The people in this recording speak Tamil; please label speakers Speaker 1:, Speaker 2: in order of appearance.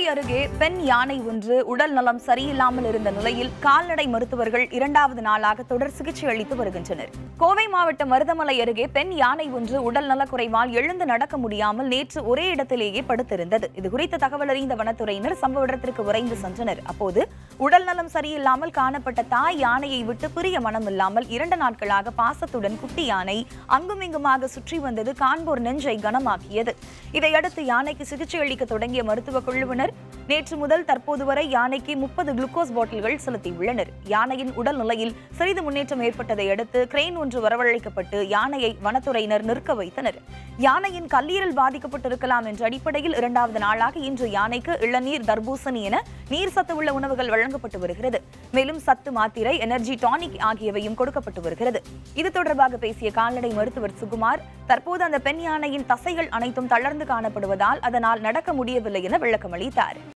Speaker 1: அருகே பெண் யானை ஒன்று உடல் நலம் சரியில்லாமல் இருந்த நிலையில் கால்நடை மருத்துவர்கள் இரண்டாவது நாளாக தொடர் சிகிச்சை அளித்து வருகின்றனர் கோவை மாவட்டம் மருதமலை அருகே பெண் யானை ஒன்று உடல் நலக்குறைவால் எழுந்து நடக்க முடியாமல் நேற்று ஒரே இடத்திலேயே படுத்திருந்தது இதுகுறித்த தகவல் அறிந்த வனத்துறையினர் சம்பவ இடத்திற்கு விரைந்து சென்றனர் அப்போது உடல் நலம் சரியில்லாமல் காணப்பட்ட தாய் யானையை விட்டு பிரிய மனமில்லாமல் இரண்டு நாட்களாக பாசத்துடன் குட்டி யானை அங்குமிங்குமாக சுற்றி வந்தது காண்போர் நெஞ்சை கனமாக்கியது இதையடுத்து யானைக்கு சிகிச்சை அளிக்க தொடங்கிய மருத்துவ குழுவினர் நேற்று முதல் தற்போது வரை யானைக்கு முப்பது குளுக்கோஸ் பாட்டில்கள் செலுத்தியுள்ளனர் யானையின் உடல் நிலையில் சிறிது முன்னேற்றம் ஏற்பட்டதை அடுத்து கிரெயின் ஒன்று வரவழைக்கப்பட்டு யானையை வனத்துறையினர் நிற்க வைத்தனர் யானையின் கல்லீரல் பாதிக்கப்பட்டிருக்கலாம் என்ற அடிப்படையில் இரண்டாவது நாளாக இன்று யானைக்கு இளநீர் தர்பூசணி என நீர் சத்து உள்ள உணவுகள் வழங்கப்பட்டு வருகிறது மேலும் சத்து மாத்திரை எனர்ஜி டானிக் ஆகியவையும் கொடுக்கப்பட்டு வருகிறது இது தொடர்பாக பேசிய கால்நடை மருத்துவர் சுகுமார் தற்போது அந்த பெண் யானையின் தசைகள் அனைத்தும் தளர்ந்து காணப்படுவதால் அதனால் நடக்க முடியவில்லை என விளக்கமளித்தார்